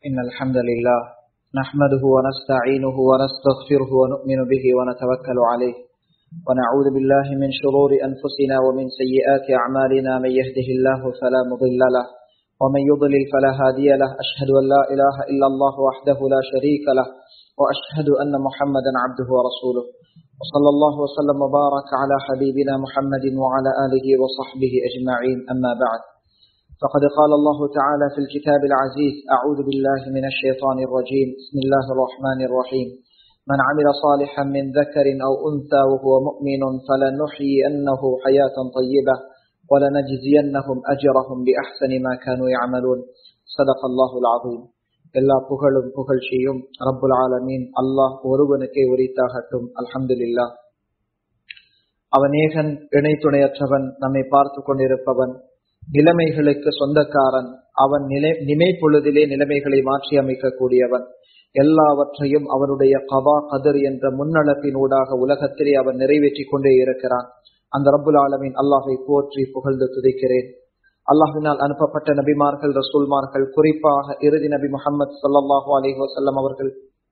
إن الحمد لله نحمده ونستعينه ونستغفره ونؤمن به ونتوكل عليه ونعوذ بالله من شرور أنفسنا ومن سيئات أعمالنا من يهده الله فلا مضل له ومن يضلل فلا هادي له أشهد أن لا إله إلا الله وحده لا شريك له وأشهد أن محمدا عبده ورسوله وصلى الله وسلم وبارك على حبيبنا محمد وعلى آله وصحبه أجمعين أما بعد فقد قال الله تعالى في الكتاب العزيز أعوذ بالله من الشيطان الرجيم بسم الله الرحمن الرحيم من عمل صالحا من ذكر أو أنثى وهو مؤمن فلنحيينه حياة طيبة ولنجزينهم أجرهم بأحسن ما كانوا يعملون صدق الله العظيم எல்லா புகழும் புகழ்ச்சியும் ரப்புல் ஆலமீன் அல்லாஹ் ஒருவனுக்கே உரித்தாகட்டும் அல்ஹம்துலில்லா அவன் ஏகன் இணை துணையற்றவன் நம்மை பார்த்து கொண்டிருப்பவன் நிலைமைகளுக்கு சொந்தக்காரன் அவன் நிலை நிமைப்பொழுதிலே நிலைமைகளை மாற்றி அமைக்கக்கூடியவன் எல்லாவற்றையும் அவனுடைய கபா கதிர் என்ற முன்னளப்பினூடாக உலகத்திலே அவன் நிறைவேற்றி கொண்டே இருக்கிறான் அந்த ரப்புல் ஆலமின் அல்லாஹை போற்றி புகழ்ந்து துதிக்கிறேன் அல்லாஹினால் அனுப்பப்பட்ட நபிமார்கள் ரசூல்மார்கள் குறிப்பாக இறுதி நபி முகமது சல்லாஹூ அலி வசல்லம் அவர்கள்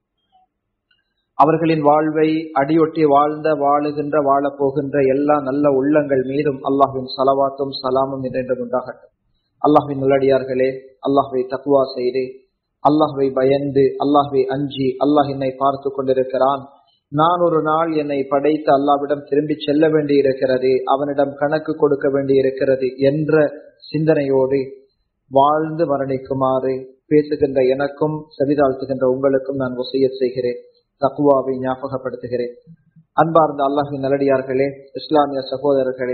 அவர்களின் வாழ்வை அடியொட்டி வாழ்ந்த வாழுகின்ற வாழப் போகின்ற எல்லா நல்ல உள்ளங்கள் மீதும் அல்லாஹின் சலவாத்தும் சலாமும் என்றென்றும் உண்டாகட்டும் அல்லாஹின் நல்லடியார்களே அல்லாஹுவை தக்குவா செய்து அல்லாஹுவை பயந்து அல்லாஹுவை அஞ்சி அல்லாஹ் என்னை பார்த்து கொண்டிருக்கிறான் நான் ஒரு நாள் என்னை படைத்து அல்லாவிடம் திரும்பி செல்ல வேண்டி இருக்கிறது அவனிடம் கணக்கு கொடுக்க வேண்டி இருக்கிறது என்ற சிந்தனையோடு வாழ்ந்து மரணிக்குமாறு பேசுகின்ற எனக்கும் செவிதாழ்த்துகின்ற உங்களுக்கும் நான் ஒசைய செய்கிறேன் தக்குவாவை ஞாபகப்படுத்துகிறேன் அன்பார்ந்த அல்லாஹின் நல்லடியார்களே இஸ்லாமிய சகோதரர்களே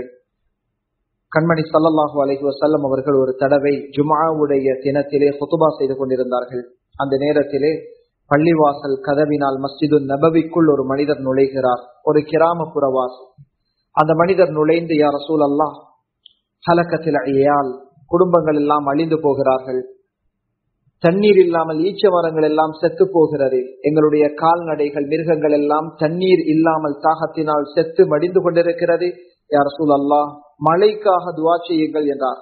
கண்மணி சல்லல்லாஹு அலஹி வசல்லம் அவர்கள் ஒரு தடவை ஜுமாவுடைய தினத்திலே ஹுத்துபா செய்து கொண்டிருந்தார்கள் அந்த நேரத்திலே பள்ளிவாசல் கதவினால் மஸ்ஜிது நபவிக்குள் ஒரு மனிதர் நுழைகிறார் ஒரு கிராமப்புற வாசல் அந்த மனிதர் நுழைந்து யார் ரசூல் அல்லாஹ் ஹலக்கத்தில் ஐயால் குடும்பங்கள் எல்லாம் அழிந்து போகிறார்கள் தண்ணீர் இல்லாமல் ஈச்ச மரங்கள் எல்லாம் செத்து போகிறது எங்களுடைய கால்நடைகள் மிருகங்கள் எல்லாம் தண்ணீர் இல்லாமல் தாகத்தினால் செத்து மடிந்து கொண்டிருக்கிறது யார் ரசூல் அல்லாஹ் மழைக்காக துவா செய்யுங்கள் என்றார்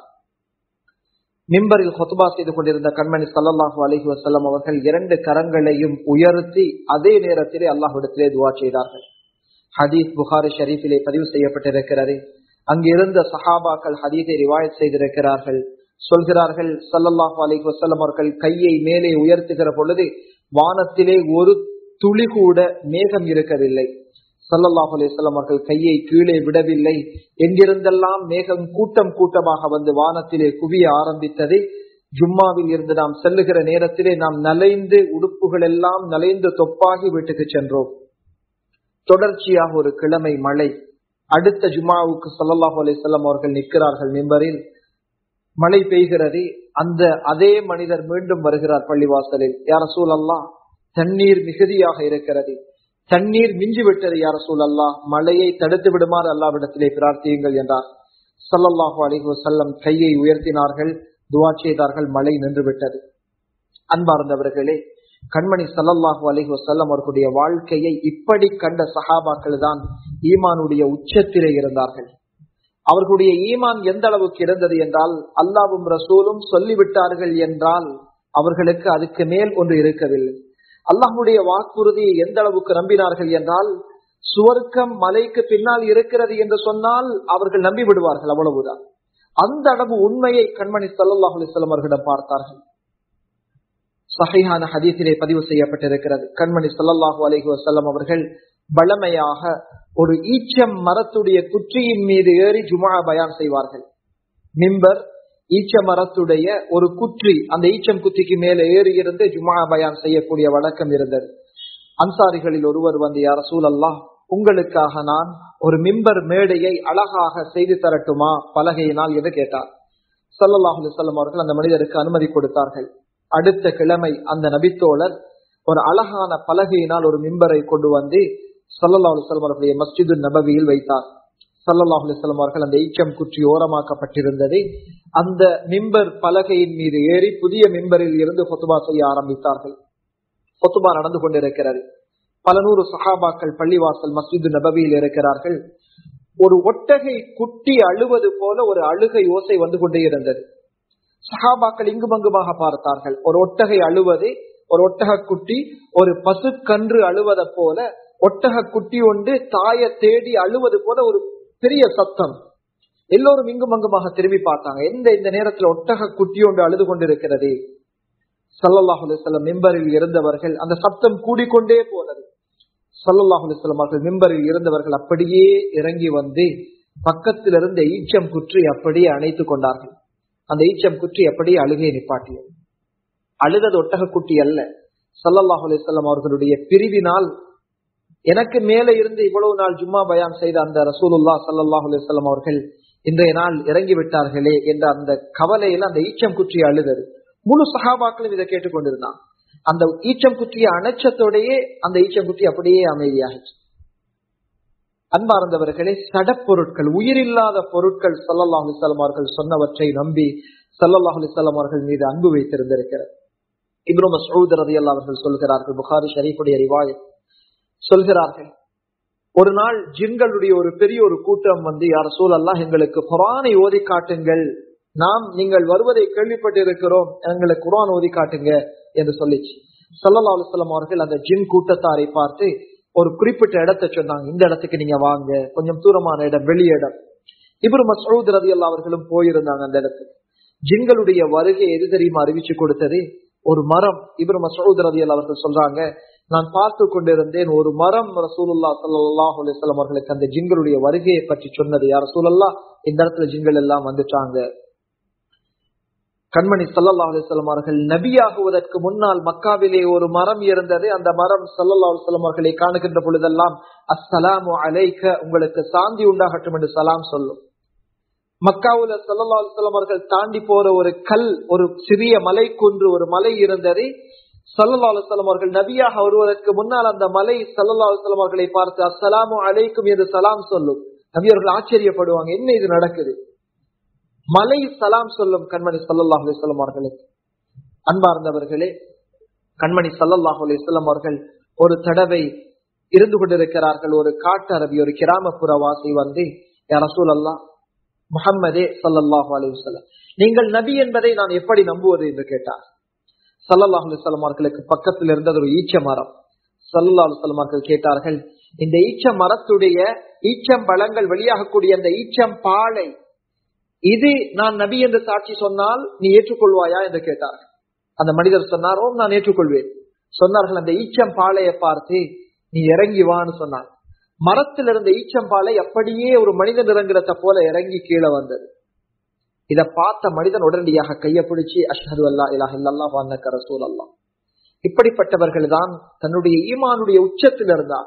மிம்பரில் ஹொத்துபா செய்து கொண்டிருந்த கண்மணி சல்லாஹூ அலஹி வசல்லம் அவர்கள் இரண்டு கரங்களையும் உயர்த்தி அதே நேரத்திலே அல்லாஹ்விடத்திலே துவா செய்தார்கள் ஹதீஸ் புகாரி ஷரீஃபிலே பதிவு செய்யப்பட்டிருக்கிறது அங்கிருந்த சஹாபாக்கள் ஹதீஸை ரிவாயத் செய்திருக்கிறார்கள் சொல்கிறார்கள் சல்லல்லாஹு அலிஹி வசல்லம் அவர்கள் கையை மேலே உயர்த்துகிற பொழுது வானத்திலே ஒரு துளி கூட மேகம் இருக்கவில்லை சல்லல்லாஹு அலிஸ்லாம் அவர்கள் கையை கீழே விடவில்லை எங்கிருந்தெல்லாம் மேகம் கூட்டம் கூட்டமாக வந்து வானத்திலே குவிய ஆரம்பித்தது ஜும்மாவில் இருந்து நாம் செல்லுகிற நேரத்திலே நாம் நலைந்து உடுப்புகள் எல்லாம் நலைந்து தொப்பாகி வீட்டுக்கு சென்றோம் தொடர்ச்சியாக ஒரு கிழமை மழை அடுத்த ஜும்மாவுக்கு சல்லல்லாஹு அலிஸ்லாம் அவர்கள் நிற்கிறார்கள் மிம்பரில் மழை பெய்கிறது அந்த அதே மனிதர் மீண்டும் வருகிறார் பள்ளிவாசலில் யார சூழல்லா தண்ணீர் மிகுதியாக இருக்கிறது தண்ணீர் மிஞ்சி விட்டது யார சூழல்லா மழையை தடுத்து விடுமாறு அல்லாவிடத்திலே பிரார்த்தியுங்கள் என்றார் சல்லல்லாஹு அலிஹு வசல்லம் கையை உயர்த்தினார்கள் துவா செய்தார்கள் மழை நின்று விட்டது அன்பார்ந்தவர்களே கண்மணி சல்லல்லாஹு அலிஹு வசல்லம் அவர்களுடைய வாழ்க்கையை இப்படி கண்ட சஹாபாக்கள் தான் ஈமானுடைய உச்சத்திலே இருந்தார்கள் அவர்களுடைய ஈமான் எந்த அளவுக்கு இருந்தது என்றால் அல்லாவும் ரசூலும் சொல்லிவிட்டார்கள் என்றால் அவர்களுக்கு அதுக்கு மேல் ஒன்று இருக்கவில்லை அல்லாஹுடைய வாக்குறுதியை எந்த அளவுக்கு நம்பினார்கள் என்றால் சுவர்க்கம் மலைக்கு பின்னால் இருக்கிறது என்று சொன்னால் அவர்கள் நம்பி விடுவார்கள் அவ்வளவுதான் அந்த அளவு உண்மையை கண்மணி சல்லாஹ் அலிஸ்லாம் அவர்களிடம் பார்த்தார்கள் சஹையான ஹதீசிலே பதிவு செய்யப்பட்டிருக்கிறது கண்மணி சல்லாஹூ அலஹி வசல்லம் அவர்கள் பழமையாக ஒரு ஈச்சம் மரத்துடைய குற்றியின் மீது ஏறி ஜுமா பயான் செய்வார்கள் மிம்பர் ஈச்ச மரத்துடைய ஒரு குற்றி அந்த ஈச்சம் குற்றிக்கு மேலே ஏறி இருந்து ஜுமா பயான் செய்யக்கூடிய வழக்கம் இருந்தது அன்சாரிகளில் ஒருவர் வந்து யார சூழல்லா உங்களுக்காக நான் ஒரு மிம்பர் மேடையை அழகாக செய்து தரட்டுமா பலகையினால் என்று கேட்டார் சல்லாஹூ சொல்லம் அவர்கள் அந்த மனிதருக்கு அனுமதி கொடுத்தார்கள் அடுத்த கிழமை அந்த நபித்தோழர் ஒரு அழகான பலகையினால் ஒரு மிம்பரை கொண்டு வந்து சல்லல்லா அலுவலம் அவர்களுடைய மஸ்ஜிது நபவியில் வைத்தார் சல்லல்லா அலுவலம் அவர்கள் அந்த ஈச்சம் குற்றி ஓரமாக்கப்பட்டிருந்ததை அந்த மிம்பர் பலகையின் மீது ஏறி புதிய மிம்பரில் இருந்து கொத்துபா செய்ய ஆரம்பித்தார்கள் கொத்துபா நடந்து கொண்டிருக்கிறது பல நூறு சஹாபாக்கள் பள்ளிவாசல் மஸ்ஜிது நபவியில் இருக்கிறார்கள் ஒரு ஒட்டகை குட்டி அழுவது போல ஒரு அழுகை ஓசை வந்து கொண்டே இருந்தது சஹாபாக்கள் இங்கும் அங்குமாக பார்த்தார்கள் ஒரு ஒட்டகை அழுவது ஒரு ஒட்டக குட்டி ஒரு பசு கன்று அழுவதை போல ஒட்டக குட்டி ஒன்று தாயை தேடி அழுவது போல ஒரு பெரிய சத்தம் எல்லோரும் இங்கும் அங்குமாக திரும்பி பார்த்தாங்க எந்த இந்த நேரத்துல ஒட்டக குட்டி ஒன்று அழுது கொண்டிருக்கிறது சல்லல்லாஹு அலிஸ்லாம் மிம்பரில் இருந்தவர்கள் அந்த சத்தம் கூடிக்கொண்டே போனது சல்லல்லாஹு அலிஸ்லாம் அவர்கள் மிம்பரில் இருந்தவர்கள் அப்படியே இறங்கி வந்து பக்கத்தில் இருந்த ஈச்சம் குற்றி அப்படியே அணைத்துக் கொண்டார்கள் அந்த ஈச்சம் குற்றி அப்படியே அழுகை நிப்பாட்டியது அழுதது ஒட்டக குட்டி அல்ல சல்லல்லாஹு அலிஸ்லாம் அவர்களுடைய பிரிவினால் எனக்கு மேல இருந்து இவ்வளவு நாள் ஜும்மா பயான் செய்த அந்த ரசூலுல்லா சல்லாஹூ அலிஸ்லாம் அவர்கள் இன்றைய நாள் இறங்கி விட்டார்களே என்ற அந்த கவலையில அந்த ஈச்சம் குற்றி அழுதது முழு சகாபாக்களும் இதை கேட்டுக்கொண்டிருந்தான் அந்த ஈச்சம் குற்றிய அணைச்சத்தோடையே அந்த ஈச்சம் குற்றி அப்படியே அமைதியாகிச்சு அன்பார்ந்தவர்களே சடப்பொருட்கள் உயிரில்லாத பொருட்கள் சல்லல்லாஹு அலிசல்லாம் அவர்கள் சொன்னவற்றை நம்பி சல்லல்லாஹு அலிசல்லாம் அவர்கள் மீது அன்பு வைத்திருந்திருக்கிறது இப்ரு மசூத் ரதி அவர்கள் சொல்கிறார்கள் புகாரி ஷரீஃபுடைய ரிவாயத் சொல்கிறார்கள் ஒரு நாள் ஜின்களுடைய ஒரு பெரிய ஒரு கூட்டம் வந்து யார் சூழல்லாம் எங்களுக்கு குரானை ஓதி காட்டுங்கள் நாம் நீங்கள் வருவதை கேள்விப்பட்டு இருக்கிறோம் எங்களுக்கு குரான் ஓதி காட்டுங்க என்று சொல்லிச்சு சல்லல்லா அலுவலம் அவர்கள் அந்த ஜின் கூட்டத்தாரை பார்த்து ஒரு குறிப்பிட்ட இடத்தை சொன்னாங்க இந்த இடத்துக்கு நீங்க வாங்க கொஞ்சம் தூரமான இடம் வெளி இடம் இவரு மசூத் ரதி அல்லா அவர்களும் போயிருந்தாங்க அந்த இடத்துக்கு ஜின்களுடைய வருகை எது தெரியுமா அறிவிச்சு கொடுத்தது ஒரு மரம் இவரு மசூத் ரதி அல்லா அவர்கள் சொல்றாங்க நான் பார்த்து கொண்டிருந்தேன் ஒரு மரம் ரசூலுல்லா சல்லாஹ் அலிஸ்லாம் அவர்களுக்கு அந்த ஜின்களுடைய வருகையை பற்றி சொன்னது யார் ரசூலல்லா இந்த இடத்துல ஜின்கள் எல்லாம் வந்துட்டாங்க கண்மணி சல்லல்லா அலிஸ்லாம் அவர்கள் நபியாகுவதற்கு முன்னால் மக்காவிலே ஒரு மரம் இருந்தது அந்த மரம் சல்லல்லா அலுவலம் அவர்களை காணுகின்ற பொழுதெல்லாம் அஸ்ஸலாமு அலைக்க உங்களுக்கு சாந்தி உண்டாகட்டும் என்று சலாம் சொல்லும் மக்காவுல சல்லல்லா அலுவலம் அவர்கள் தாண்டி போற ஒரு கல் ஒரு சிறிய மலை குன்று ஒரு மலை இருந்தது சல்லல்லா அலுவலம் அவர்கள் நபியாக வருவதற்கு முன்னால் அந்த மலை சல்லல்லா அலுவலம் அவர்களை பார்த்து அஸ்ஸலாமு அலைக்கும் என்று சலாம் சொல்லும் நபி அவர்கள் ஆச்சரியப்படுவாங்க என்ன இது நடக்குது மலை சலாம் சொல்லும் கண்மணி சல்லல்லாஹ் அலிஸ்லாம் அவர்களுக்கு அன்பார்ந்தவர்களே கண்மணி சல்லல்லாஹ் அலிஸ்லாம் அவர்கள் ஒரு தடவை இருந்து கொண்டிருக்கிறார்கள் ஒரு காட்டு அரபி ஒரு கிராமப்புற வாசி வந்து ரசூல் அல்லா முகம்மதே சல்லல்லாஹு அலிவசல்லம் நீங்கள் நபி என்பதை நான் எப்படி நம்புவது என்று கேட்டார் சல்லல்லாஹு அலிஸ்லாம் அவர்களுக்கு பக்கத்தில் இருந்தது ஒரு ஈச்ச மரம் சல்லல்லா அலுவலம் அவர்கள் கேட்டார்கள் இந்த ஈச்ச மரத்துடைய ஈச்சம் பழங்கள் வெளியாகக்கூடிய அந்த ஈச்சம் பாலை இது நான் நபி என்று சாட்சி சொன்னால் நீ ஏற்றுக்கொள்வாயா என்று கேட்டார்கள் அந்த மனிதர் சொன்னார் ஓம் நான் ஏற்றுக்கொள்வேன் சொன்னார்கள் அந்த ஈச்சம் பாலையை பார்த்து நீ இறங்கி வான்னு சொன்னார் மரத்தில் இருந்த ஈச்சம் பாலை அப்படியே ஒரு மனிதன் இறங்குறத போல இறங்கி கீழே வந்தது இத பார்த்த மனிதன் உடனடியாக கைய பிடிச்சி அஷ்ஹது அல்லா இலாஹ இல்லல்லா வான்னக்க ரசூல் அல்லா இப்படிப்பட்டவர்கள் தான் தன்னுடைய ஈமானுடைய உச்சத்தில் இருந்தார்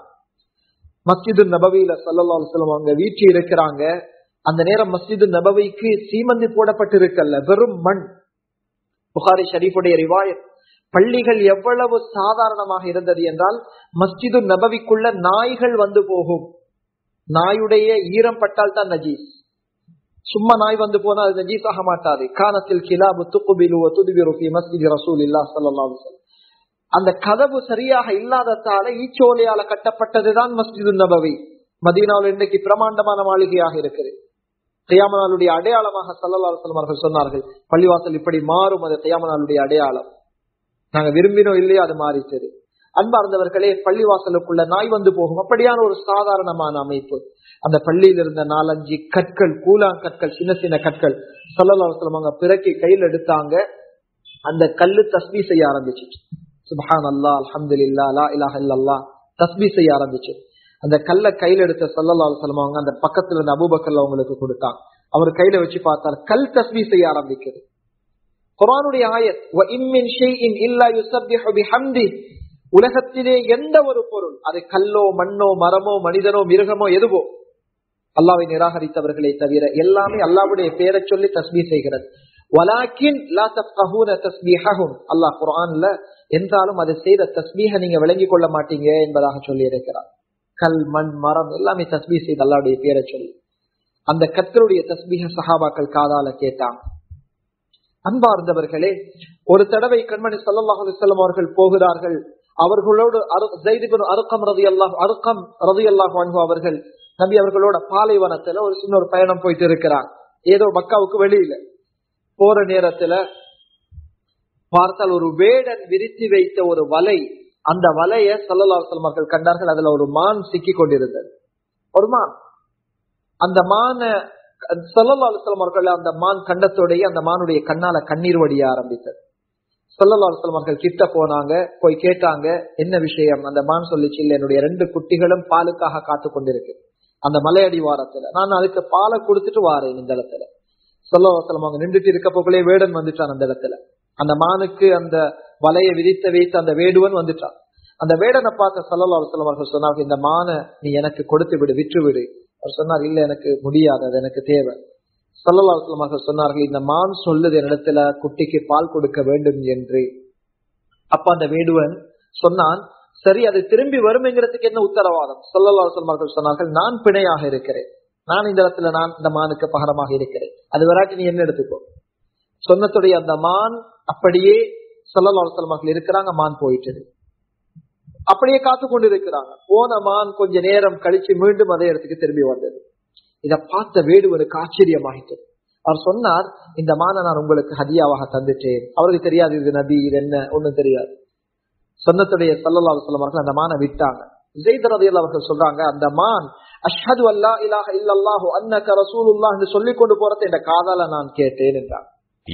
மஸ்ஜிது நபவியில சல்லல்லா அலுவலம் அவங்க வீட்டு இருக்கிறாங்க அந்த நேரம் மஸ்ஜிது நபவிக்கு சீமந்தி போடப்பட்டிருக்கல்ல வெறும் மண் புகாரி ஷரீஃபுடைய ரிவாயத் பள்ளிகள் எவ்வளவு சாதாரணமாக இருந்தது என்றால் மஸ்ஜிது நபவிக்குள்ள நாய்கள் வந்து போகும் நாயுடைய ஈரம் பட்டால் தான் நஜீஸ் சும்மா நாய் வந்து போனா அது நஜீஸ் ஆக மாட்டாது கானத்தில் கிலாபு துக்குபிலு துதுபிரு மஸ்ஜித் ரசூல் இல்லா சல்லா அந்த கதவு சரியாக இல்லாததால ஈச்சோலையால கட்டப்பட்டதுதான் மஸ்ஜிது நபவி மதீனாவில் இன்றைக்கு பிரமாண்டமான மாளிகையாக இருக்குது கையாமனாலுடைய அடையாளமாக சல்லல்லாஹு அவர்கள் சொன்னார்கள் பள்ளிவாசல் இப்படி மாறும் அது கையாமனாலுடைய அடையாளம் நாங்க விரும்பினோம் இல்லையோ அது மாறிச்சது அன்பார்ந்தவர்களே பள்ளிவாசலுக்குள்ள நாய் வந்து போகும் அப்படியான ஒரு சாதாரணமான அமைப்பு அந்த பள்ளியில் இருந்த நாலஞ்சு கற்கள் கூழாங்கற்கள் சின்ன சின்ன கற்கள் சல்லல்லாஹு அங்க பிறக்கி கையில் எடுத்தாங்க அந்த கல்லு தஸ்மி செய்ய ஆரம்பிச்சிச்சு சுபஹான் அல்லா அலமதுல்லா லா இலாஹ இல்லல்லா தஸ்மி செய்ய ஆரம்பிச்சு அந்த கல்ல கையில எடுத்த சல்லல்லா அலுவலம் அவங்க அந்த பக்கத்துல இருந்த அபூபக்கல்ல அவங்களுக்கு கொடுத்தாங்க அவர் கையில வச்சு பார்த்தார் கல் தஸ்மி செய்ய ஆரம்பிக்குது குரானுடைய ஆயத் உலகத்திலே எந்த ஒரு பொருள் அது கல்லோ மண்ணோ மரமோ மனிதனோ மிருகமோ எதுவோ அல்லாவை நிராகரித்தவர்களை தவிர எல்லாமே அல்லாவுடைய பேரை சொல்லி தஸ்மி செய்கிறது வலாக்கின் லா தஃப்கஹூன தஸ்பீஹஹும் அல்லாஹ் குர்ஆன்ல என்றாலும் அதை செய்த தஸ்பீஹ நீங்க விளங்கிக் கொள்ள மாட்டீங்க என்பதாக சொல்லி இருக்கிறார் கல் மண் மரம் எல்லாமே தஸ்பீ செய்து அல்லாவுடைய பேரை சொல்லி அந்த கத்தருடைய தஸ்பீக சஹாபாக்கள் காதால கேட்டாங்க அன்பார்ந்தவர்களே ஒரு தடவை கண்மணி சல்லாஹ் அலிசல்லம் அவர்கள் போகிறார்கள் அவர்களோடு அருக்கம் ரதி அல்லாஹ் அருக்கம் ரதி அல்லாஹ் அவர்கள் நபி அவர்களோட பாலைவனத்துல ஒரு சின்ன ஒரு பயணம் போயிட்டு இருக்கிறாங்க ஏதோ மக்காவுக்கு வெளியில போற நேரத்துல பார்த்தால் ஒரு வேடன் விரித்து வைத்த ஒரு வலை அந்த வலைய சல்லல்லாஹு மக்கள் கண்டார்கள் அதுல ஒரு மான் சிக்கி கொண்டிருந்தது ஒரு மான் அந்த மான சல்லல்லாஹு அவர்கள் அந்த மான் கண்டத்தோடைய அந்த மானுடைய கண்ணால கண்ணீர் வடிய ஆரம்பித்தது சல்லல்லாஹு அவர்கள் கிட்ட போனாங்க போய் கேட்டாங்க என்ன விஷயம் அந்த மான் சொல்லிச்சு இல்ல என்னுடைய ரெண்டு குட்டிகளும் பாலுக்காக காத்து கொண்டிருக்கு அந்த மலையடி வாரத்துல நான் அதுக்கு பாலை கொடுத்துட்டு வாரேன் இந்த இடத்துல சொல்லவாசலம் அவங்க நின்றுட்டு இருக்க போகலே வேடன் வந்துட்டான் அந்த இடத்துல அந்த மானுக்கு அந்த வலையை விதித்த வைத்து அந்த வேடுவன் வந்துட்டான் அந்த வேடனை பார்த்த சல்லல்லா அலுவலம் அவர்கள் சொன்னாங்க இந்த மான நீ எனக்கு கொடுத்து விடு விற்று விடு அவர் சொன்னார் இல்ல எனக்கு முடியாது அது எனக்கு தேவை சல்லல்லா அலுவலம் அவர்கள் சொன்னார்கள் இந்த மான் சொல்லுது என்னிடத்துல குட்டிக்கு பால் கொடுக்க வேண்டும் என்று அப்ப அந்த வேடுவன் சொன்னான் சரி அது திரும்பி வரும்ங்கிறதுக்கு என்ன உத்தரவாதம் சல்லல்லா அலுவலம் அவர்கள் சொன்னார்கள் நான் பிணையாக இருக்கிறேன் நான் இந்த இடத்துல நான் இந்த மானுக்கு பகரமாக இருக்கிறேன் அது வராட்டி நீ என்ன எடுத்துக்கோ சொன்னத்துடைய அந்த மான் அப்படியே சொல்லலாசலமாக இருக்கிறாங்க மான் போயிட்டது அப்படியே காத்து கொண்டு இருக்கிறாங்க போன மான் கொஞ்ச நேரம் கழிச்சு மீண்டும் அதே இடத்துக்கு திரும்பி வந்தது இதை பார்த்த வேடுவனுக்கு ஆச்சரியமாயிட்டது அவர் சொன்னார் இந்த மானை நான் உங்களுக்கு ஹதியாவாக தந்துட்டேன் அவருக்கு தெரியாது இது நபி இது என்ன ஒண்ணும் தெரியாது சொன்னத்துடைய சல்லல்லா சொல்லவர்கள் அந்த மானை விட்டாங்க ஜெய்தரதியில் அவர்கள் சொல்றாங்க அந்த மான் அஷ்ஹது அல்லா இலாஹ இல்லல்லாஹு அன்னக ரசூலுல்லாஹ் என்று சொல்லிக் கொண்டு போறதை என்ற காதால நான் கேட்டேன் என்றார்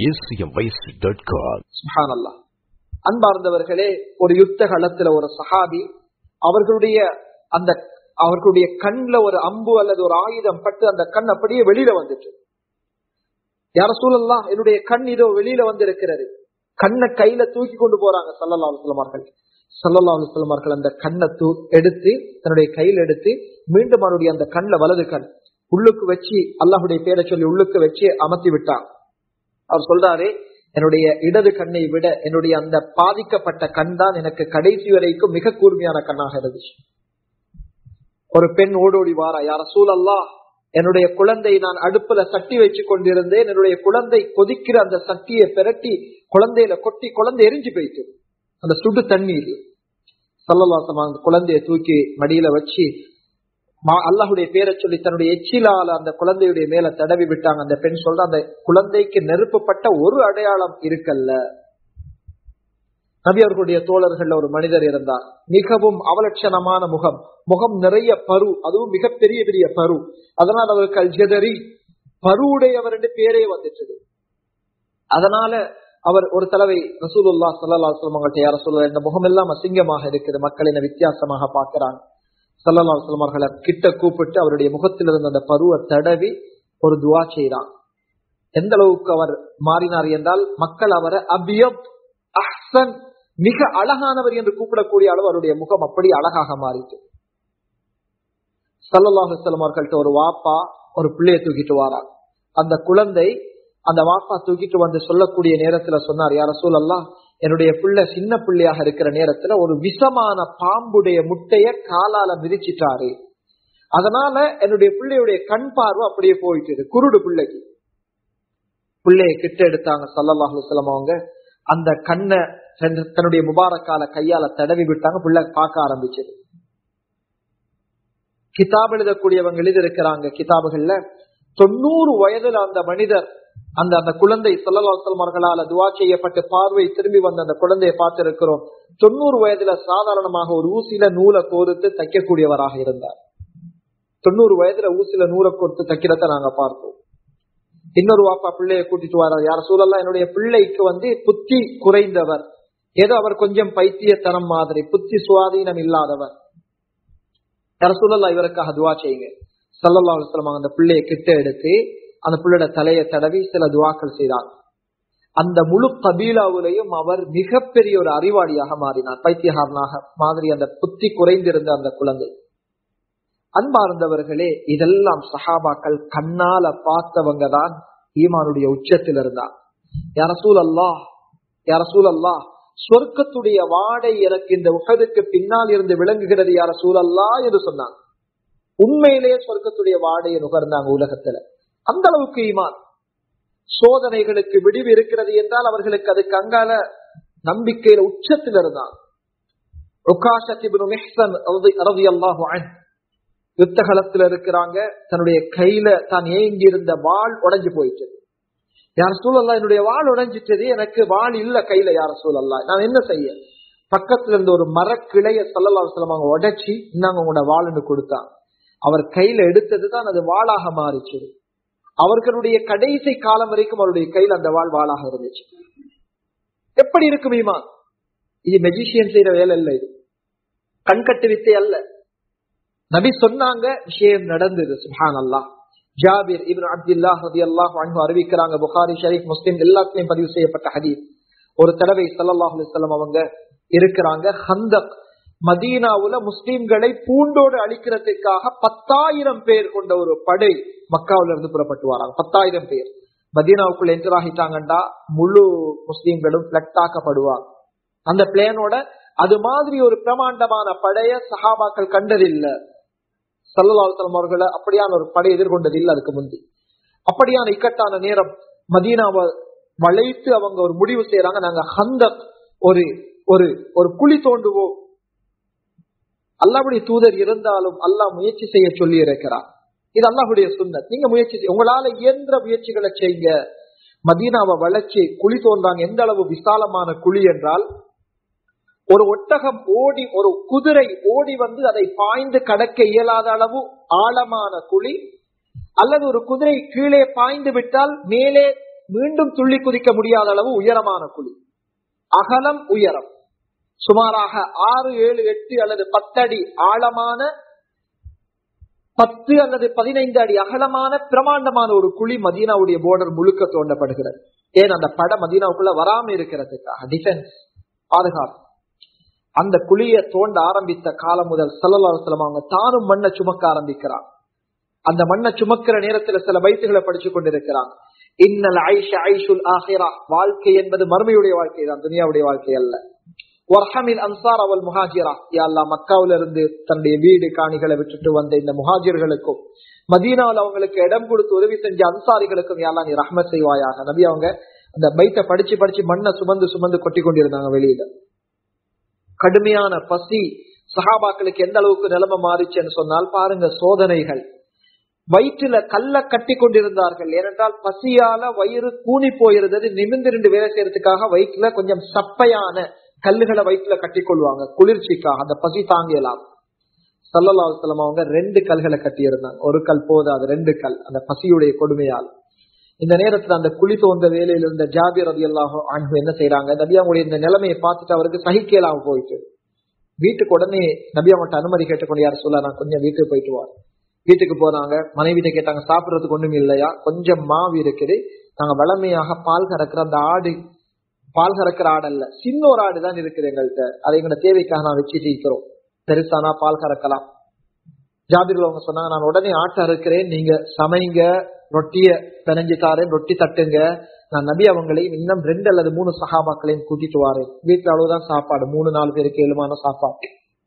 சுஹானல்லாஹ் அன்பார்ந்தவர்களே ஒரு யுத்த களத்துல ஒரு சஹாபி அவர்களுடைய அந்த அவர்களுடைய கண்ல ஒரு அம்பு அல்லது ஒரு ஆயுதம் பட்டு அந்த கண் அப்படியே வெளியில வந்துட்டு யார சூழல்லாம் என்னுடைய கண் இதோ வெளியில வந்திருக்கிறது கண்ணை கையில தூக்கி கொண்டு போறாங்க சல்லல்லா அலுவலமார்கள் சல்லல்லா அலுவலமார்கள் அந்த கண்ணை தூ எடுத்து தன்னுடைய கையில் எடுத்து மீண்டும் அவருடைய அந்த கண்ணில் வலது கண் உள்ளுக்கு வச்சு அல்லாஹுடைய பேரை சொல்லி உள்ளுக்கு வச்சு அமர்த்தி விட்டான் அவர் சொல்றாரு என்னுடைய இடது கண்ணை விட என்னுடைய அந்த பாதிக்கப்பட்ட கண் தான் எனக்கு கடைசி வரைக்கும் மிக கூர்மையான கண்ணாக இருந்துச்சு ஒரு பெண் ஓடோடி வாரா யார சூழல்லா என்னுடைய குழந்தை நான் அடுப்புல சட்டி வச்சு கொண்டிருந்தேன் என்னுடைய குழந்தை கொதிக்கிற அந்த சட்டியை பிரட்டி குழந்தையில கொட்டி குழந்தை எரிஞ்சு போயிட்டு அந்த சுடு தண்ணீர் சல்லல்லாசம் அந்த குழந்தைய தூக்கி மடியில வச்சு அல்லாஹுடைய பேரை சொல்லி தன்னுடைய எச்சிலால அந்த குழந்தையுடைய மேல தடவி விட்டாங்க அந்த பெண் சொல்ற அந்த குழந்தைக்கு நெருப்புப்பட்ட ஒரு அடையாளம் இருக்கல்ல நபி அவர்களுடைய தோழர்கள்ல ஒரு மனிதர் இருந்தார் மிகவும் அவலட்சணமான முகம் முகம் நிறைய பரு அதுவும் மிகப்பெரிய பெரிய பரு அதனால் அவருக்கு அல்ஜதரி பருவுடையவர் என்று பேரே வந்துட்டது அதனால அவர் ஒரு தலைவை ரசூலுல்லா சல்லா சொல்லம் அவங்கள்ட்ட யார சொல்ல இந்த முகம் எல்லாம் அசிங்கமாக இருக்குது மக்கள் என்ன வித்தியாசமாக பார்க்கிறாங்க சல்லல்லா சொல்லம் அவர்களை கிட்ட கூப்பிட்டு அவருடைய முகத்தில் இருந்த அந்த பருவ தடவி ஒரு துவா செய்கிறான் எந்த அளவுக்கு அவர் மாறினார் என்றால் மக்கள் அவரை அபியப் அஹ்சன் மிக அழகானவர் என்று கூப்பிடக்கூடிய அளவு அவருடைய முகம் அப்படி அழகாக மாறிட்டு சல்லல்லாஹு செல்லம் அவர்கள்ட்ட ஒரு வாப்பா ஒரு பிள்ளைய தூக்கிட்டு வாரார் அந்த குழந்தை அந்த வாப்பா தூக்கிட்டு வந்து சொல்லக்கூடிய நேரத்துல சொன்னார் யார சூழல்லாம் என்னுடைய பிள்ளை சின்ன பிள்ளையாக இருக்கிற நேரத்துல ஒரு விஷமான பாம்புடைய முட்டைய காலால மிதிச்சிட்டாரு அதனால என்னுடைய பிள்ளையுடைய கண் பார்வை அப்படியே போயிட்டு குருடு பிள்ளைக்கு பிள்ளைய கிட்ட எடுத்தாங்க சல்லல்லாஹு செல்லம் அவங்க அந்த கண்ணை தன்னுடைய முபாரக்கால கையால தடவி விட்டாங்க பிள்ளை பார்க்க ஆரம்பிச்சது கிதாப் எழுதக்கூடியவங்க எழுதியிருக்கிறாங்க கிதாபுகள்ல தொண்ணூறு வயதுல அந்த மனிதர் அந்த அந்த குழந்தை சொல்லலாசல்மார்களால துவா செய்யப்பட்டு பார்வை திரும்பி வந்த அந்த குழந்தையை பார்த்திருக்கிறோம் தொண்ணூறு வயதுல சாதாரணமாக ஒரு ஊசியில நூலை கோர்த்து தைக்கக்கூடியவராக இருந்தார் தொண்ணூறு வயதுல ஊசியில நூலை கோர்த்து தைக்கிறத நாங்க பார்த்தோம் இன்னொரு வாப்பா பிள்ளைய கூட்டிட்டு வர்றார் யார சூழல்லாம் என்னுடைய பிள்ளைக்கு வந்து புத்தி குறைந்தவர் ஏதோ அவர் கொஞ்சம் பைத்தியத்தனம் மாதிரி புத்தி சுவாதீனம் இல்லாதவர் யார சூழல்லா இவருக்காக துவா செய்யுங்க சல்லல்லா அலுவலம் அந்த பிள்ளைய கிட்ட எடுத்து அந்த பிள்ளையோட தலையை தடவி சில துவாக்கள் செய்தார் அந்த முழு கபீலாவிலையும் அவர் மிகப்பெரிய ஒரு அறிவாளியாக மாறினார் பைத்தியகாரனாக மாதிரி அந்த புத்தி குறைந்திருந்த அந்த குழந்தை அன்பார்ந்தவர்களே இதெல்லாம் சஹாபாக்கள் கண்ணால பார்த்தவங்க தான் ஈமானுடைய உச்சத்தில் இருந்தார் யாரசூல் அல்லா யாரசூல் அல்லா சொர்க்கத்துடைய வாடை எனக்கு இந்த உகதுக்கு பின்னால் இருந்து விளங்குகிறது யார சூழல்லா என்று சொன்னாங்க உண்மையிலேயே சொர்க்கத்துடைய வாடையை நுகர்ந்தாங்க உலகத்துல அந்த அளவுக்கு ஈமான் சோதனைகளுக்கு விடிவு இருக்கிறது என்றால் அவர்களுக்கு அதுக்கு அங்கால நம்பிக்கையில உச்சத்தில் இருந்தான் யுத்த களத்துல இருக்கிறாங்க தன்னுடைய கையில தான் ஏங்கி இருந்த வாள் உடஞ்சு போயிட்டு யார் சூழல்லா என்னுடைய வாள் உடைஞ்சிட்டது எனக்கு வாள் இல்ல கையில யார சூழல்லா நான் என்ன செய்ய பக்கத்துல இருந்த ஒரு மரக்கிளைய சல்லல்லா சொல்லம் அவங்க உடைச்சி இன்னாங்க உங்களோட வாள்னு கொடுத்தாங்க அவர் கையில எடுத்ததுதான் அது வாளாக மாறிச்சு அவர்களுடைய கடைசி காலம் வரைக்கும் அவருடைய கையில் அந்த வாள் வாளாக இருந்துச்சு எப்படி இருக்கும் ஈமான் இது மெஜிஷியன் செய்யற வேலை இல்லை இது கண்கட்டு வித்தை அல்ல நபி சொன்னாங்க விஷயம் நடந்தது சுஹான் அல்லாஹ் ஜாபிர் இப்னு அப்துல்லா ரதி அல்லாஹ் அன்பு அறிவிக்கிறாங்க புகாரி ஷரீப் முஸ்லிம் எல்லாத்துலயும் பதிவு செய்யப்பட்ட ஹதீஸ் ஒரு தடவை சல்லல்லாஹு அலிஸ்லாம் அவங்க இருக்கிறாங்க ஹந்தக் மதீனாவுல முஸ்லிம்களை பூண்டோடு அழிக்கிறதுக்காக பத்தாயிரம் பேர் கொண்ட ஒரு படை மக்காவில இருந்து புறப்பட்டு வராங்க பத்தாயிரம் பேர் மதீனாவுக்குள்ள என்டர் ஆகிட்டாங்கண்டா முழு முஸ்லிம்களும் பிளட் ஆக்கப்படுவாங்க அந்த பிளேனோட அது மாதிரி ஒரு பிரமாண்டமான படைய சஹாபாக்கள் கண்டதில்லை சல்லலாசலம் அவர்களை அப்படியான ஒரு படை எதிர்கொண்டது இல்லை அதுக்கு முந்தி அப்படியான இக்கட்டான நேரம் மதீனாவை வளைத்து அவங்க ஒரு முடிவு செய்யறாங்க நாங்க ஹந்த ஒரு ஒரு ஒரு குழி தோண்டுவோம் அல்லாவுடைய தூதர் இருந்தாலும் அல்லாஹ் முயற்சி செய்ய சொல்லி இருக்கிறார் இது அல்லாஹுடைய சுண்ணத் நீங்க முயற்சி செய்ய உங்களால இயன்ற முயற்சிகளை செய்யுங்க மதீனாவை வளைச்சு குழி தோன்றாங்க எந்த அளவு விசாலமான குழி என்றால் ஒரு ஒட்டகம் ஓடி ஒரு குதிரை ஓடி வந்து அதை பாய்ந்து கடக்க இயலாத அளவு ஆழமான குழி அல்லது ஒரு குதிரை கீழே பாய்ந்து விட்டால் மேலே மீண்டும் துள்ளி குதிக்க முடியாத அளவு உயரமான குழி அகலம் உயரம் சுமாராக ஆறு ஏழு எட்டு அல்லது பத்தடி ஆழமான பத்து அல்லது பதினைந்து அடி அகலமான பிரமாண்டமான ஒரு குழி மதீனாவுடைய போர்டர் முழுக்க தோண்டப்படுகிறது ஏன் அந்த பட மதீனாவுக்குள்ள வராம இருக்கிறதுக்காக டிஃபென்ஸ் பாதுகாப்பு அந்த குழியை தோண்ட ஆரம்பித்த காலம் முதல் சல்லல்லாஸ்லம் அவங்க தானும் மண்ணை சுமக்க ஆரம்பிக்கிறாங்க அந்த மண்ணை சுமக்கிற நேரத்துல சில பைத்துகளை படிச்சு கொண்டிருக்கிறாங்க இன்னல் ஐஷ ஐஷுல் ஆஹிரா வாழ்க்கை என்பது மறுமையுடைய வாழ்க்கை தான் துனியாவுடைய வாழ்க்கை அல்ல வர்ஹமில் அன்சார் அவள் முஹாஜிரா யாழ்லா மக்காவில இருந்து தன்னுடைய வீடு காணிகளை விட்டுட்டு வந்த இந்த முஹாஜிர்களுக்கும் மதீனாவில் அவங்களுக்கு இடம் கொடுத்து உதவி செஞ்ச அன்சாரிகளுக்கும் யாழ்லா நீ ரஹ்மத் செய்வாயாக நபி அவங்க அந்த பைத்தை படிச்சு படிச்சு மண்ணை சுமந்து சுமந்து கொட்டி கொண்டிருந்தாங்க வெளியில கடுமையான பசி சஹாபாக்களுக்கு எந்த அளவுக்கு நிலைமை மாறிச்சுன்னு சொன்னால் பாருங்க சோதனைகள் வயிற்றுல கல்ல கட்டி கொண்டிருந்தார்கள் ஏனென்றால் பசியால வயிறு கூணி போயிருந்தது நிமிர்ந்து ரெண்டு வேலை செய்யறதுக்காக வயிற்றுல கொஞ்சம் சப்பையான கல்லுகளை வயிற்றுல கட்டி கொள்வாங்க குளிர்ச்சிக்காக அந்த பசி தாங்கலாம் சல்லல்லாஸ்லம் அவங்க ரெண்டு கல்களை கட்டி இருந்தாங்க ஒரு கல் போதாது ரெண்டு கல் அந்த பசியுடைய கொடுமையால் இந்த நேரத்துல அந்த குழி தோன்ற வேலையில இருந்த ஜாபிர் ரதி அல்லாஹோ அன்பு என்ன செய்யறாங்க நபி அவங்களுடைய இந்த நிலைமையை பார்த்துட்டு அவருக்கு சகிக்கலாம போயிட்டு வீட்டுக்கு உடனே நபி அவங்கள்ட்ட அனுமதி கேட்டுக்கொண்டு யார் சொல்ல நான் கொஞ்சம் வீட்டுக்கு போயிட்டு வார் வீட்டுக்கு போனாங்க மனைவிட்ட கேட்டாங்க சாப்பிடறதுக்கு ஒண்ணும் இல்லையா கொஞ்சம் மாவு இருக்குது நாங்க வளமையாக பால் கறக்கிற அந்த ஆடு பால் கறக்கிற ஆடு அல்ல சின்ன ஒரு ஆடு தான் இருக்குது எங்கள்கிட்ட அதை எங்களோட தேவைக்காக நான் வச்சுட்டு இருக்கிறோம் பெருசானா பால் கறக்கலாம் ஜாபிர்கள் அவங்க சொன்னாங்க நான் உடனே ஆட்டை அறுக்கிறேன் நீங்க சமைங்க ரொட்டிய பிணைஞ்சு தாரேன் ரொட்டி தட்டுங்க நான் நபி அவங்களையும் இன்னும் ரெண்டு அல்லது மூணு சகாபாக்களையும் கூட்டிட்டு வாரேன் வீட்டுல அவ்வளவுதான் சாப்பாடு மூணு நாலு பேருக்கு ஏழுமான சாப்பாடு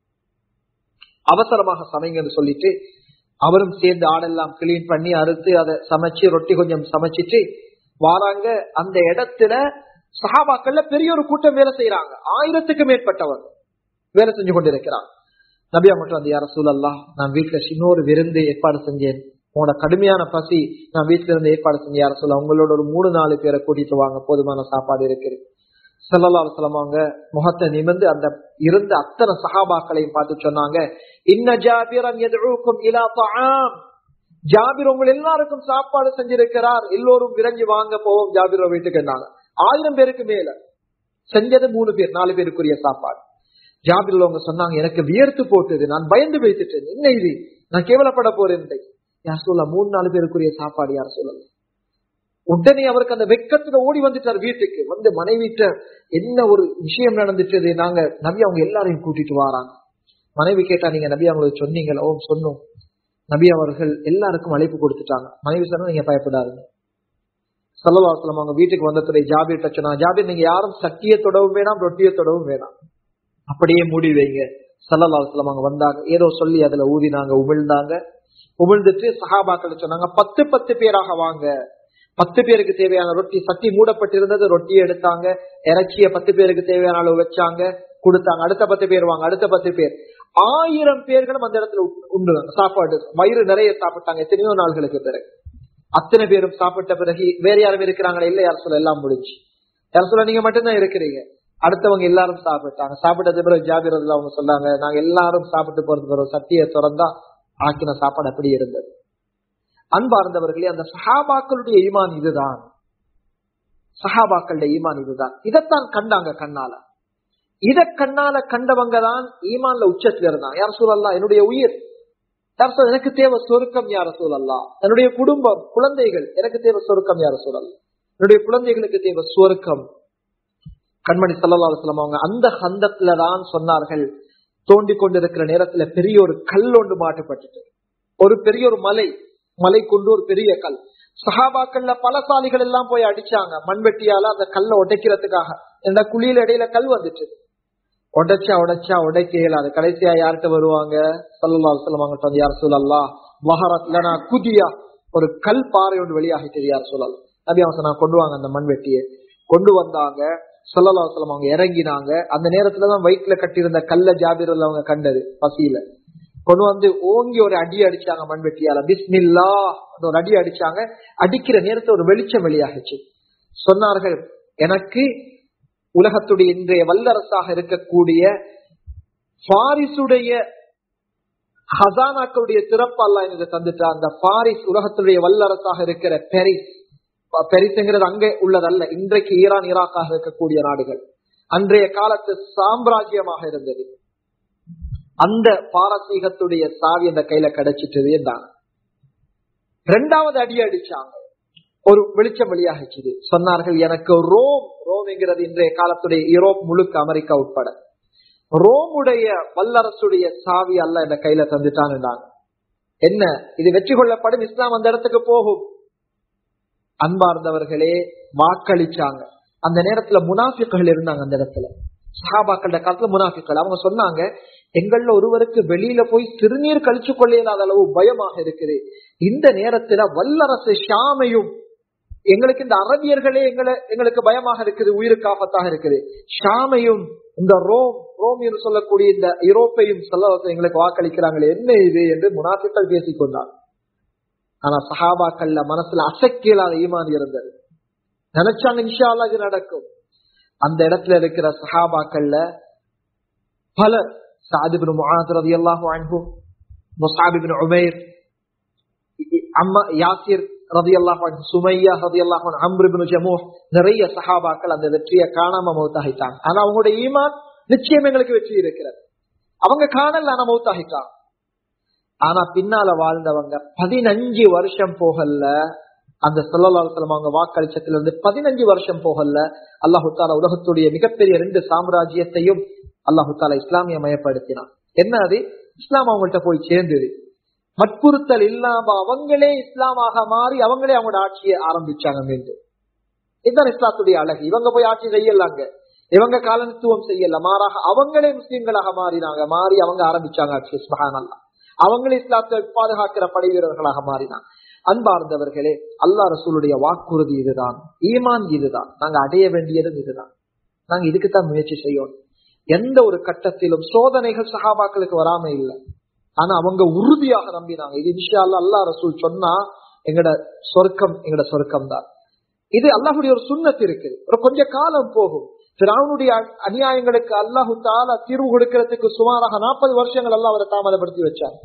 அவசரமாக சமைங்கன்னு சொல்லிட்டு அவரும் சேர்ந்து ஆடெல்லாம் கிளீன் பண்ணி அறுத்து அதை சமைச்சு ரொட்டி கொஞ்சம் சமைச்சிட்டு வாராங்க அந்த இடத்துல சஹாபாக்கள்ல பெரிய ஒரு கூட்டம் வேலை செய்யறாங்க ஆயிரத்துக்கு மேற்பட்டவர் வேலை செஞ்சு கொண்டிருக்கிறாங்க நபியா மட்டும் அந்த யார சூழல்லா நான் வீட்டுல சின்னொரு விருந்து ஏற்பாடு செஞ்சேன் உங்களோட கடுமையான பசி நான் வீட்டுல இருந்து ஏற்பாடு செஞ்ச யார சொல்ல உங்களோட ஒரு மூணு நாலு பேரை கூட்டிட்டு வாங்க போதுமான சாப்பாடு இருக்குது சல்லல்லா சொல்லுவாங்க முகத்தை நிமிர்ந்து அந்த இருந்த அத்தனை சஹாபாக்களையும் பார்த்து சொன்னாங்க இன்ன ஜாபிரன் எதிர்க்கும் இலா தாம் ஜாபிர் உங்கள் எல்லாருக்கும் சாப்பாடு செஞ்சிருக்கிறார் எல்லோரும் விரைஞ்சு வாங்க போவோம் ஜாபிர வீட்டுக்கு என்னாங்க ஆயிரம் பேருக்கு மேல செஞ்சது மூணு பேர் நாலு பேருக்குரிய சாப்பாடு ஜாபிர் அவங்க சொன்னாங்க எனக்கு வியர்த்து போட்டது நான் பயந்து வைத்துட்டேன் என்ன இது நான் கேவலப்பட போறேன் யார் சொல்ல மூணு நாலு பேருக்குரிய சாப்பாடு யார் சொல்லல உடனே அவருக்கு அந்த வெக்கத்துல ஓடி வந்துட்டார் வீட்டுக்கு வந்து மனைவிட்ட என்ன ஒரு விஷயம் நடந்துட்டது நாங்க நபி அவங்க எல்லாரையும் கூட்டிட்டு வராங்க மனைவி கேட்டா நீங்க நபி அவங்களுக்கு சொன்னீங்களா ஓ சொன்னோம் நபி அவர்கள் எல்லாருக்கும் அழைப்பு கொடுத்துட்டாங்க மனைவி சொன்னா நீங்க பயப்படாதுங்க சல்லவாசலம் அவங்க வீட்டுக்கு வந்ததுடைய ஜாபீர் சொன்னாங்க ஜாபீர் நீங்க யாரும் சட்டியை தொடவும் வேணாம் ரொட்டியை தொடவும் வேணாம் அப்படியே மூடி வைங்க சல்லல்லாஸ்லாம் அவங்க வந்தாங்க ஏதோ சொல்லி அதுல ஊதினாங்க உமிழ்ந்தாங்க உமிழ்ந்துட்டு சஹாபாக்கள் சொன்னாங்க பத்து பத்து பேராக வாங்க பத்து பேருக்கு தேவையான ரொட்டி சட்டி மூடப்பட்டிருந்தது ரொட்டியை எடுத்தாங்க இறைச்சிய பத்து பேருக்கு தேவையான அளவு வச்சாங்க கொடுத்தாங்க அடுத்த பத்து பேர் வாங்க அடுத்த பத்து பேர் ஆயிரம் பேர்களும் அந்த இடத்துல உண்டு சாப்பாடு வயிறு நிறைய சாப்பிட்டாங்க எத்தனையோ நாள்களுக்கு பிறகு அத்தனை பேரும் சாப்பிட்ட பிறகு வேற யாரும் இருக்கிறாங்களா இல்ல யார் சொல்ல எல்லாம் முடிஞ்சு யார் சொல்ல நீங்க மட்டும்தான் இருக்கிறீங்க அடுத்தவங்க எல்லாரும் சாப்பிட்டாங்க சாப்பிட்டது பிறகு ஜாபிரதுல அவங்க சொன்னாங்க நாங்க எல்லாரும் சாப்பிட்டு போறது பிறகு சத்திய திறந்தா ஆக்கின சாப்பாடு அப்படி இருந்தது அன்பார்ந்தவர்களே அந்த சஹாபாக்களுடைய ஈமான் இதுதான் சஹாபாக்களுடைய ஈமான் இதுதான் இதைத்தான் கண்டாங்க கண்ணால இத கண்ணால கண்டவங்க தான் ஈமான்ல உச்சத்துல இருந்தாங்க யார் சூழல்லா என்னுடைய உயிர் யார் சொல்ல எனக்கு தேவை சொருக்கம் யார சூழல்லா என்னுடைய குடும்பம் குழந்தைகள் எனக்கு தேவை சொருக்கம் யார சூழல் என்னுடைய குழந்தைகளுக்கு தேவை சுவர்க்கம் கண்மணி சல்லா அலுவலம் அவங்க அந்த ஹந்தத்துல தான் சொன்னார்கள் தோண்டி கொண்டிருக்கிற நேரத்துல பெரிய ஒரு கல் ஒன்று மாட்டுப்பட்டுட்டு ஒரு பெரிய ஒரு மலை மலை கொண்டு ஒரு பெரிய கல் சஹாபாக்கள்ல பல சாலிகள் எல்லாம் போய் அடிச்சாங்க மண்வெட்டியால அந்த கல்லை உடைக்கிறதுக்காக இந்த குழியில இடையில கல் வந்துட்டு உடைச்சா உடைச்சா உடைக்க இயலாது கடைசியா யார்கிட்ட வருவாங்க சல்லா சொல்லுவாங்க வந்து யார் சொல்லல்லா மகாராஷ்டிரா குதியா ஒரு கல் பாறை ஒன்று வெளியாகிட்டது யார் சொல்லலாம் நபி அவங்க சொன்னா கொண்டு வாங்க அந்த மண்வெட்டியை கொண்டு வந்தாங்க சொல்லலா சொல்லம் அவங்க இறங்கினாங்க அந்த நேரத்துலதான் வயிற்றுல கட்டியிருந்த கல்ல ஜாபிரில் அவங்க கண்டது பசியில கொண்டு வந்து ஓங்கி ஒரு அடி அடிச்சாங்க மண்வெட்டியால பிஸ்மில்லா ஒரு அடி அடிச்சாங்க அடிக்கிற நேரத்துல ஒரு வெளிச்சம் வெளியாகிச்சு சொன்னார்கள் எனக்கு உலகத்துடைய இன்றைய வல்லரசாக இருக்கக்கூடிய பாரிசுடைய ஹசானாக்களுடைய சிறப்பு அல்ல எனக்கு தந்துட்டா அந்த பாரிஸ் உலகத்துடைய வல்லரசாக இருக்கிற பெரிஸ் பெரிசுங்கிறது அங்கே உள்ளதல்ல இன்றைக்கு ஈரான் ஈராக்காக இருக்கக்கூடிய நாடுகள் அன்றைய காலத்து சாம்ராஜ்யமாக இருந்தது அந்த பாரசீகத்துடைய சாவி அந்த கையில கிடைச்சிட்டது என்றாங்க ரெண்டாவது அடி அடிச்சாங்க ஒரு வெளிச்சம் வெளியாகிச்சது சொன்னார்கள் எனக்கு ரோம் ரோம்ங்கிறது இன்றைய காலத்துடைய யூரோப் முழுக்க அமெரிக்கா உட்பட ரோமுடைய வல்லரசுடைய சாவி அல்ல இந்த கையில தந்துட்டான்னு என்ன இது வெற்றி கொள்ளப்படும் இஸ்லாம் அந்த இடத்துக்கு போகும் அன்பார்ந்தவர்களே வாக்களிச்சாங்க அந்த நேரத்துல முனாஃபிக்கள் இருந்தாங்க அந்த இடத்துல சஹாபாக்கள காலத்துல முனாஃபிக்கள் அவங்க சொன்னாங்க எங்கள்ல ஒருவருக்கு வெளியில போய் சிறுநீர் கழிச்சு கொள்ளையில்லாத அளவு பயமாக இருக்குது இந்த நேரத்துல வல்லரசு ஷாமையும் எங்களுக்கு இந்த அரபியர்களே எங்களை எங்களுக்கு பயமாக இருக்குது உயிருக்கு ஆபத்தாக இருக்குது ஷாமையும் இந்த ரோம் ரோம் என்று சொல்லக்கூடிய இந்த யூரோப்பையும் சொல்ல எங்களுக்கு வாக்களிக்கிறாங்களே என்ன இது என்று முனாஃபிக்கள் பேசிக் கொண்டார் ஆனா சஹாபாக்கள்ல மனசுல அசைக்கலாத ஈமான் இருந்தது நினைச்சாங்க இன்ஷா அல்லா இது நடக்கும் அந்த இடத்துல இருக்கிற சஹாபாக்கள்ல பலர் சாதிபின் முஹாத் ரதி அல்லாஹு அன்ஹு முசாபிபின் உமைர் அம்மா யாசிர் ரதி அல்லாஹு சுமையா ரதி அல்லாஹு அம்ருபின் ஜமூஹ் நிறைய சஹாபாக்கள் அந்த வெற்றியை காணாம மௌத்தாகிட்டாங்க ஆனா அவங்களுடைய ஈமான் நிச்சயம் எங்களுக்கு வெற்றி இருக்கிறது அவங்க காணல ஆனா மௌத்தாகிட்டாங்க ஆனா பின்னால வாழ்ந்தவங்க பதினஞ்சு வருஷம் போகல அந்த சொல்லலாசலம் அவங்க வாக்களிச்சத்துல இருந்து பதினஞ்சு வருஷம் போகல அல்லாஹு தாலா உலகத்துடைய மிகப்பெரிய ரெண்டு சாம்ராஜ்யத்தையும் அல்லாஹு தாலா இஸ்லாமிய மயப்படுத்தினான் என்ன அது இஸ்லாம் அவங்கள்ட்ட போய் சேர்ந்தது வற்புறுத்தல் இல்லாம அவங்களே இஸ்லாமாக மாறி அவங்களே அவங்களோட ஆட்சியை ஆரம்பிச்சாங்க மீண்டும் இதுதான் இஸ்லாத்துடைய அழகு இவங்க போய் ஆட்சி செய்யலாங்க இவங்க காலனித்துவம் செய்யல மாறாக அவங்களே முஸ்லீம்களாக மாறினாங்க மாறி அவங்க ஆரம்பிச்சாங்க ஆட்சி சுபஹான் அல்லா அவங்களே இஸ்லாத்தை பாதுகாக்கிற படை வீரர்களாக மாறினான் அன்பார்ந்தவர்களே அல்லா ரசூலுடைய வாக்குறுதி இதுதான் ஈமான் இதுதான் நாங்க அடைய வேண்டியதும் இதுதான் நாங்க இதுக்குத்தான் முயற்சி செய்யணும் எந்த ஒரு கட்டத்திலும் சோதனைகள் சகாபாக்களுக்கு வராம இல்லை ஆனா அவங்க உறுதியாக நம்பினாங்க இது இன்ஷா அல்லா அல்லா ரசூல் சொன்னா எங்கட சொர்க்கம் எங்கட சொர்க்கம் தான் இது அல்லாஹுடைய ஒரு சுண்ணத்து இருக்குது ஒரு கொஞ்ச காலம் போகும் பிராவுனுடைய அநியாயங்களுக்கு அல்லாஹு தாலா தீர்வு கொடுக்கிறதுக்கு சுமாராக நாற்பது வருஷங்கள் எல்லாம் அவரை தாமதப்படுத்தி வச்சார்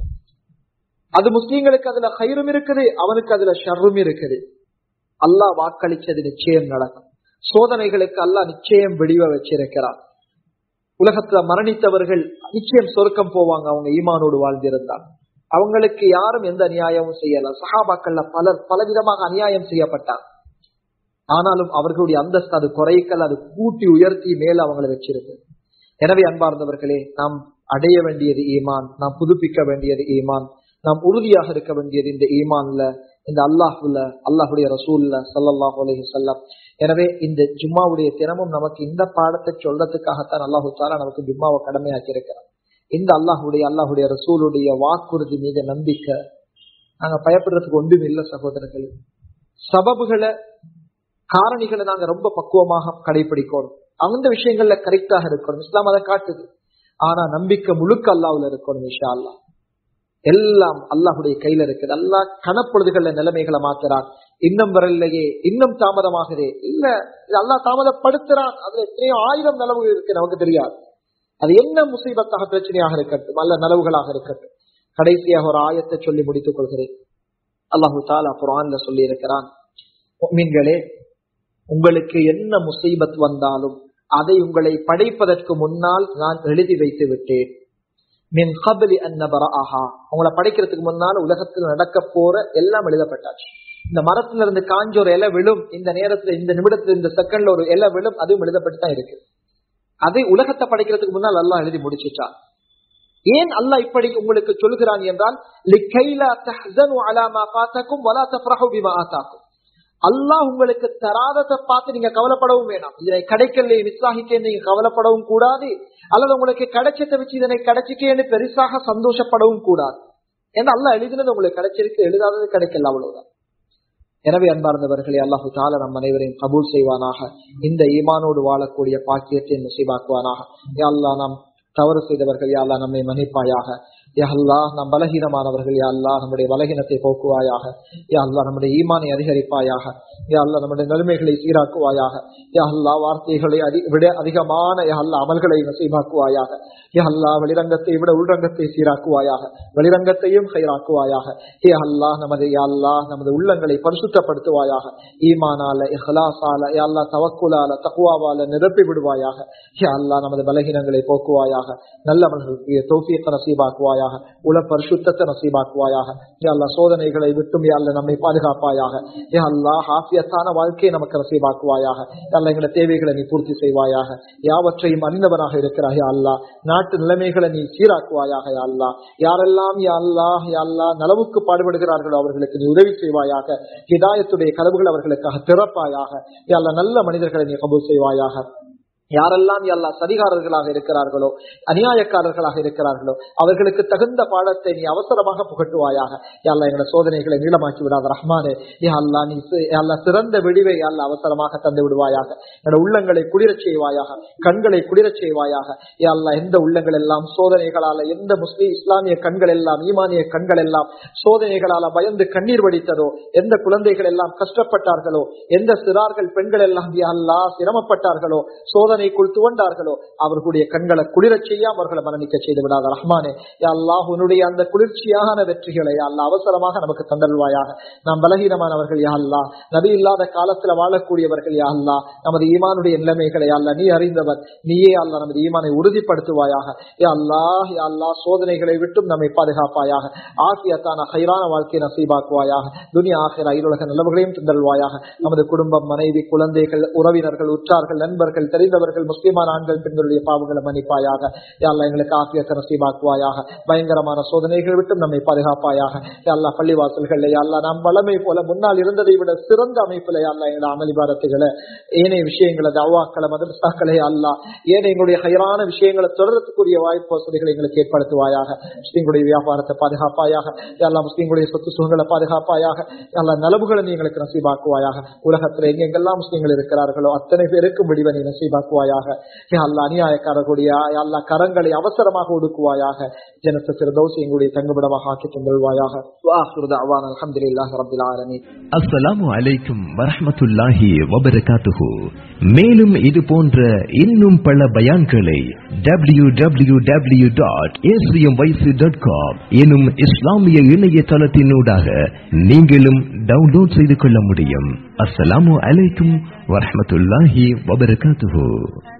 அது முஸ்லீம்களுக்கு அதுல கயிறும் இருக்குது அவனுக்கு அதுல ஷர்ரும் இருக்குது அல்லாஹ் வாக்களிச்சது நிச்சயம் நடக்கும் சோதனைகளுக்கு அல்லாஹ் நிச்சயம் வெடிவ வச்சிருக்கிறார் உலகத்துல மரணித்தவர்கள் நிச்சயம் சொர்க்கம் போவாங்க அவங்க ஈமானோடு வாழ்ந்திருந்தால் அவங்களுக்கு யாரும் எந்த அநியாயமும் செய்யல சஹாபாக்கள்ல பலர் பலவிதமாக அநியாயம் செய்யப்பட்டார் ஆனாலும் அவர்களுடைய அந்தஸ்து அது குறைக்கல் அது கூட்டி உயர்த்தி மேல அவங்களை வச்சிருக்கு எனவே அன்பார்ந்தவர்களே நாம் அடைய வேண்டியது ஈமான் நாம் புதுப்பிக்க வேண்டியது ஈமான் நாம் உறுதியாக இருக்க வேண்டியது இந்த ஈமான்ல இந்த அல்லாஹுல அல்லாஹுடைய ரசூல்ல சல்லாஹூ அலஹி சொல்லம் எனவே இந்த ஜும்மாவுடைய தினமும் நமக்கு இந்த பாடத்தை சொல்றதுக்காகத்தான் அல்லாஹு தாலா நமக்கு ஜும்மாவை கடமையாக்கி இருக்கிறார் இந்த அல்லாஹுடைய அல்லாஹுடைய ரசூலுடைய வாக்குறுதி மீது நம்பிக்கை நாங்க பயப்படுறதுக்கு ஒன்றும் இல்லை சகோதரர்கள் சபபுகளை காரணிகளை நாங்க ரொம்ப பக்குவமாக கடைபிடிக்கணும் அந்த விஷயங்கள்ல கரெக்டாக இருக்கணும் இஸ்லாம் அதை காட்டுது ஆனா நம்பிக்கை முழுக்க அல்லாவுல இருக்கணும் விஷா அல்லா எல்லாம் அல்லாஹுடைய கையில இருக்குது அல்லாஹ் கணப்பொழுதுகள்ல நிலைமைகளை மாத்துறான் இன்னும் வரலையே இன்னும் தாமதமாகுதே இல்ல இது அல்லாஹ் தாமதப்படுத்துறான் அதுல எத்தனையோ ஆயிரம் நிலவு இருக்கு நமக்கு தெரியாது அது என்ன முசீபத்தாக பிரச்சனையாக இருக்கட்டும் அல்ல நலவுகளாக இருக்கட்டும் கடைசியாக ஒரு ஆயத்தை சொல்லி முடித்துக் கொள்கிறேன் அல்லாஹு தாலா குரான்ல சொல்லி இருக்கிறான் மீன்களே உங்களுக்கு என்ன முசீபத் வந்தாலும் அதை உங்களை படைப்பதற்கு முன்னால் நான் எழுதி வைத்து விட்டேன் மின் கபலி அன்னபரஹா உங்களை படைக்கிறதுக்கு முன்னால் உலகத்தில் நடக்க போற எல்லாம் எழுதப்பட்டாச்சு இந்த மரத்துல இருந்து காஞ்ச ஒரு இலை விழும் இந்த நேரத்துல இந்த நிமிடத்துல இந்த செகண்ட்ல ஒரு இலை விழும் அதுவும் எழுதப்பட்டு தான் இருக்கு அதை உலகத்தை படைக்கிறதுக்கு முன்னால் எல்லாம் எழுதி முடிச்சுட்டான் ஏன் அல்லாஹ் இப்படி உங்களுக்கு சொல்கிறான் என்றால் லிக்கைலா தஹ்சனு அலா மா ஃபாதக்கும் வலா தஃப்ரஹு பிமா ஆதாக்கும் அல்லாஹ் உங்களுக்கு தராததை பார்த்து நீங்க கவலைப்படவும் வேணாம் இதனை கிடைக்கல நிர்வாகிக்க நீங்க கவலைப்படவும் கூடாது அல்லது உங்களுக்கு கிடைச்சதை வச்சு இதனை கிடைச்சிக்கேன்னு பெருசாக சந்தோஷப்படவும் கூடாது ஏன்னா அல்லாஹ் எழுதினது உங்களுக்கு கிடைச்சிருக்கு எழுதாதது கிடைக்கல அவ்வளவுதான் எனவே அன்பார்ந்தவர்களே அல்லாஹு தால நம் அனைவரையும் கபூல் செய்வானாக இந்த ஈமானோடு வாழக்கூடிய பாக்கியத்தை நுசைவாக்குவானாக அல்லா நாம் தவறு செய்தவர்கள் யாழ்லா நம்மை மன்னிப்பாயாக யாழ்லா நம் பலகீனமானவர்கள் யாழ்லா நம்முடைய பலகீனத்தை போக்குவாயாக யாழ்லா நம்முடைய ஈமானை அதிகரிப்பாயாக யாழ்லா நம்முடைய நிலைமைகளை சீராக்குவாயாக யாழ்லா வார்த்தைகளை அதி விட அதிகமான யாழ்லா அமல்களை நசீமாக்குவாயாக யாழ்லா வெளிரங்கத்தை விட உள்ரங்கத்தை சீராக்குவாயாக வெளிரங்கத்தையும் சீராக்குவாயாக ஏ அல்லா நமது யாழ்லா நமது உள்ளங்களை பரிசுத்தப்படுத்துவாயாக ஈமானால இஹ்லாசால யாழ்லா தவக்குலால தக்குவாவால நிரப்பி விடுவாயாக யாழ்லா நமது பலகீனங்களை போக்குவாயாக நல்லவர்களுக்கு தௌஃபீக்க நசீபாக்குவாயாக உல பரிசுத்தத்தை நசீபாக்குவாயாக யாழ்லா சோதனைகளை விட்டும் யாழ்ல நம்மை பாதுகாப்பாயாக யாழ்லா ஹாசியத்தான வாழ்க்கையை நமக்கு நசீபாக்குவாயாக யாழ்லா எங்களை தேவைகளை நீ பூர்த்தி செய்வாயாக யாவற்றையும் அறிந்தவனாக இருக்கிறாய் அல்லா நாட்டு நிலைமைகளை நீ சீராக்குவாயாக யாழ்லா யாரெல்லாம் யாழ்லா யாழ்லா நலவுக்கு பாடுபடுகிறார்களோ அவர்களுக்கு நீ உதவி செய்வாயாக ஹிதாயத்துடைய கதவுகள் அவர்களுக்காக திறப்பாயாக யாழ்லா நல்ல மனிதர்களை நீ கபூல் செய்வாயாக யாரெல்லாம் எல்லா சதிகாரர்களாக இருக்கிறார்களோ அநியாயக்காரர்களாக இருக்கிறார்களோ அவர்களுக்கு தகுந்த பாடத்தை நீ அவசரமாக புகட்டுவாயாக யாழ்லா எங்களை சோதனைகளை நீளமாக்கி விடாத ரஹ்மானே யாழ்லா நீ யாழ்லா சிறந்த விடிவை யாழ்லா அவசரமாக தந்து விடுவாயாக என்னோட உள்ளங்களை குளிரச் செய்வாயாக கண்களை குளிரச் செய்வாயாக யாழ்லா எந்த உள்ளங்கள் எல்லாம் சோதனைகளால எந்த முஸ்லீம் இஸ்லாமிய கண்கள் எல்லாம் ஈமானிய கண்கள் எல்லாம் சோதனைகளால பயந்து கண்ணீர் வடித்ததோ எந்த குழந்தைகள் எல்லாம் கஷ்டப்பட்டார்களோ எந்த சிறார்கள் பெண்கள் எல்லாம் யாழ்லா சிரமப்பட்டார்களோ சோதனை சோதனைக்குள் துவண்டார்களோ அவர்களுடைய கண்களை குளிரச் செய்யாம அவர்களை மரணிக்க செய்து விடாத ரஹ்மானே அல்லாஹ் உன்னுடைய அந்த குளிர்ச்சியான வெற்றிகளை அல்லா அவசரமாக நமக்கு தந்தல்வாயாக நாம் பலகீனமானவர்கள் யா அல்லா நபி இல்லாத காலத்துல வாழக்கூடியவர்கள் யா அல்லா நமது ஈமானுடைய நிலைமைகளை அல்ல நீ அறிந்தவர் நீயே அல்லா நமது ஈமானை உறுதிப்படுத்துவாயாக யா அல்லாஹ் யா அல்லா சோதனைகளை விட்டும் நம்மை பாதுகாப்பாயாக ஆசியத்தான ஹைரான வாழ்க்கையை நசீபாக்குவாயாக துனியா ஆகிற ஐலுலக நிலவுகளையும் தந்தல்வாயாக நமது குடும்பம் மனைவி குழந்தைகள் உறவினர்கள் உற்றார்கள் நண்பர்கள் தெரிந்தவர்கள் முஸ்லிமான ஆண்கள் பெண்களுடைய பாவங்களை மன்னிப்பாயாக யாழ்லா எங்களுக்கு ஆசியத்தை நசீபாக்குவாயாக பயங்கரமான சோதனைகள் விட்டும் நம்மை பாதுகாப்பாயாக யாழ்லா பள்ளிவாசல்கள் யாழ்லா நாம் வளமை போல முன்னால் இருந்ததை விட சிறந்த அமைப்புல யாழ்லா எங்களை அமளிபாரத்துகளை ஏனைய விஷயங்களை தவாக்களை மதரசாக்களை அல்லா ஏனைய எங்களுடைய ஹைரான விஷயங்களை தொடர்றதுக்குரிய வாய்ப்பு வசதிகளை எங்களுக்கு ஏற்படுத்துவாயாக முஸ்லீம்களுடைய வியாபாரத்தை பாதுகாப்பாயாக யாழ்லா முஸ்லீம்களுடைய சொத்து சுகங்களை பாதுகாப்பாயாக யாழ்லா நலவுகளை நீ எங்களுக்கு நசீபாக்குவாயாக உலகத்துல எங்கெங்கெல்லாம் முஸ்லீம்கள் இருக்கிறார்களோ அத்தனை பேருக்கும் முடிவை நீ நசீபாக்குவாயாக அல்லா அநியாயக்காரர்களுடைய அல்லா கரங்களை அவசரமாக ஒடுக்குவாயாக ஜனத்த சிறதோசி எங்களுடைய தங்குமிடமாக ஆக்கி தந்துள்வாயாக அலமதுல்லாஹி ரபில் ஆலமீன் அஸ்ஸலாமு அலைக்கும் வரஹ்மத்துல்லாஹி வபரகாத்துஹு மேலும் இது போன்ற இன்னும் பல பயான்களை W W W dot dot com எனும் இஸ்லாமிய இணையதளத்தினூடாக நீங்களும் டவுன்லோட் செய்து கொள்ள முடியும் அஸ்ஸலாமு அலைக்கும் வரஹ்மத்துல்லாஹி வபரகாத்துஹு